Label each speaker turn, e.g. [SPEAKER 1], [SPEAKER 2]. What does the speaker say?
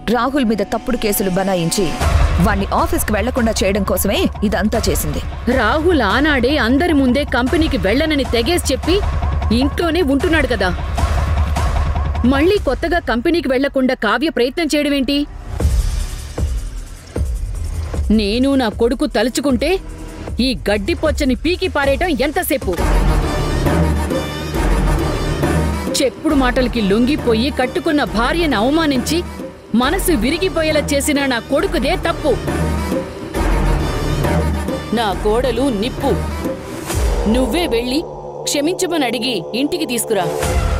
[SPEAKER 1] రాహుల్ మీద తప్పుడు కేసులు బనాయించి వాణ్ణి ఆఫీస్కి వెళ్లకుండా చేయడం కోసమే ఇదంతా చేసింది
[SPEAKER 2] రాహుల్ ఆనాడే అందరి ముందే కంపెనీకి వెళ్ళనని తెగేసి చెప్పి ఇంట్లోనే ఉంటున్నాడు కదా మళ్ళీ కొత్తగా కంపెనీకి వెళ్లకుండా కావ్య ప్రయత్నం చేయడమేంటి నేను నా కొడుకు తలుచుకుంటే ఈ గడ్డి పొచ్చని పీకి పారేయటం ఎంతసేపు చెప్పుడు మాటలకి లొంగిపోయి కట్టుకున్న భార్యను అవమానించి మనసు విరిగిపోయేలా చేసిన నా కొడుకుదే తప్పు నా కోడలు నిప్పు నువ్వే వెళ్ళి క్షమించమని అడిగి ఇంటికి తీసుకురా